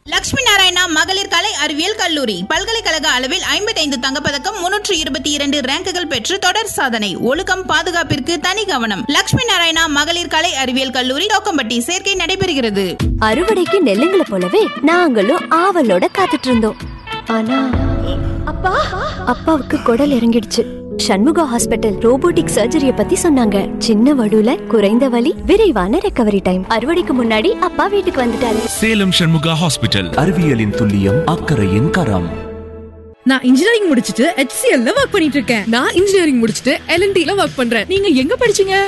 லட்சுமி நாராயணா மகளிர் கலை அறிவியல் கல்லூரி பல்கலைக்கழக அளவில் ஐம்பத்தைந்து தங்கப்பதக்கம் முன்னூற்று இருபத்தி இரண்டு ரேங்குகள் பெற்று தொடர் சாதனை ஒழுக்கம் பாதுகாப்பிற்கு தனி கவனம் லட்சுமி நாராயணா மகளிர் கலை அறிவியல் கல்லூரி தோக்கம்பட்டி சேர்க்கை நடைபெறுகிறது அறுவடைக்கு நெல்லுங்களை போலவே நாங்களும் ஆவலோட காத்துட்டு இருந்தோம் ஆனா அப்பா அப்பாவுக்கு குடல் இறங்கிடுச்சு சண்முகா ஹாஸ்பிட்டல் ரோபோட்டிக் சர்ஜரிய பத்தி சொன்னாங்க சின்ன வடுல குறைந்த வலி விரைவான ரெக்கவரி டைம் அறுவடைக்கு முன்னாடி அப்பா வீட்டுக்கு வந்துட்டாரு சேலம் சண்முகா ஹாஸ்பிட்டல் அறிவியலின் துல்லியம் அக்கறையின் கரம் நான் இன்ஜினியரிங் முடிச்சிட்டு HCL ல ஒர்க் பண்ணிட்டு இருக்கேன் நான் இன்ஜினியரிங் முடிச்சிட்டு எல்என்டி ல ஒர்க் பண்றேன் நீங்க எங்க படிச்சீங்க